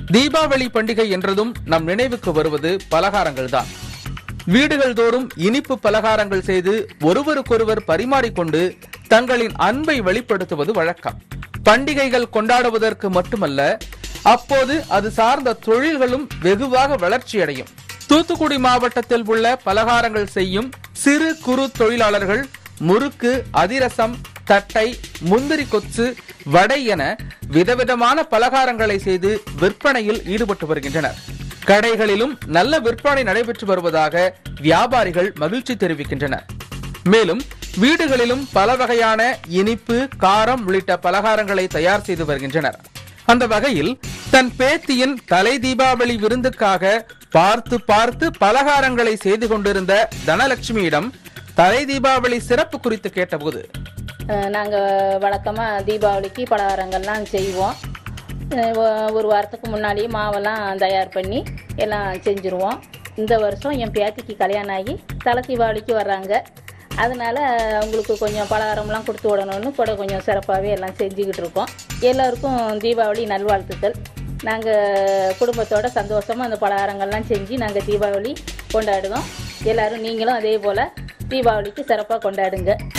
தீபாவளி பண்டிகை என்றதும் நம் நினைவுக்கு வருவது பலகாரங்கள் தான் வீடுகள் தோறும் இனிப்பு பலகாரங்கள் செய்து ஒருவருக்கொருவர் பரிமாறிக்கொண்டு தங்களின் அன்பை வெளிப்படுத்துவது வழக்கம் பண்டிகைகள் கொண்டாடுவதற்கு மட்டுமல்ல அப்போது அது சார்ந்த தொழில்களும் வெகுவாக வளர்ச்சியடையும் தூத்துக்குடி மாவட்டத்தில் உள்ள பலகாரங்கள் செய்யும் சிறு குறு தொழிலாளர்கள் முறுக்கு அதிரசம் தட்டை முந்திரி கொத்து வடை என விதவிதமான பலகாரங்களை செய்து விற்பனையில் ஈடுபட்டு வருகின்றனர் கடைகளிலும் நல்ல விற்பனை நடைபெற்று வருவதாக வியாபாரிகள் மகிழ்ச்சி தெரிவிக்கின்றனர் மேலும் வீடுகளிலும் பல வகையான இனிப்பு காரம் உள்ளிட்ட பலகாரங்களை தயார் செய்து வருகின்றனர் அந்த வகையில் தன் பேத்தியின் தலை தீபாவளி விருந்துக்காக பார்த்து பார்த்து பலகாரங்களை செய்து கொண்டிருந்த தனலட்சுமியிடம் தலை தீபாவளி சிறப்பு குறித்து கேட்டபோது நாங்கள் வழக்கமாக தீபாவளிக்கு பலகாரங்கள்லாம் செய்வோம் அஹ் ஒ- ஒரு வாரத்துக்கு முன்னாடியே மாவெல்லாம் தயார் பண்ணி எல்லாம் செஞ்சுருவோம் இந்த வருஷம் என் பேத்திக்கு கல்யாணம் ஆகி தலை தீபாவளிக்கு வர்றாங்க அதனால அவங்களுக்கு கொஞ்சம் பலகாரம்லாம் கொடுத்து விடணும்னு கூட கொஞ்சம் சிறப்பாகவே எல்லாம் செஞ்சுக்கிட்டு இருக்கோம் எல்லோருக்கும் தீபாவளி நல்வாழ்த்துக்கள் நாங்கள் குடும்பத்தோட சந்தோஷமாக அந்த பலகாரங்கள்லாம் செஞ்சு நாங்கள் தீபாவளி கொண்டாடுவோம் எல்லாரும் நீங்களும் அதே போல் தீபாவளிக்கு சிறப்பாக கொண்டாடுங்க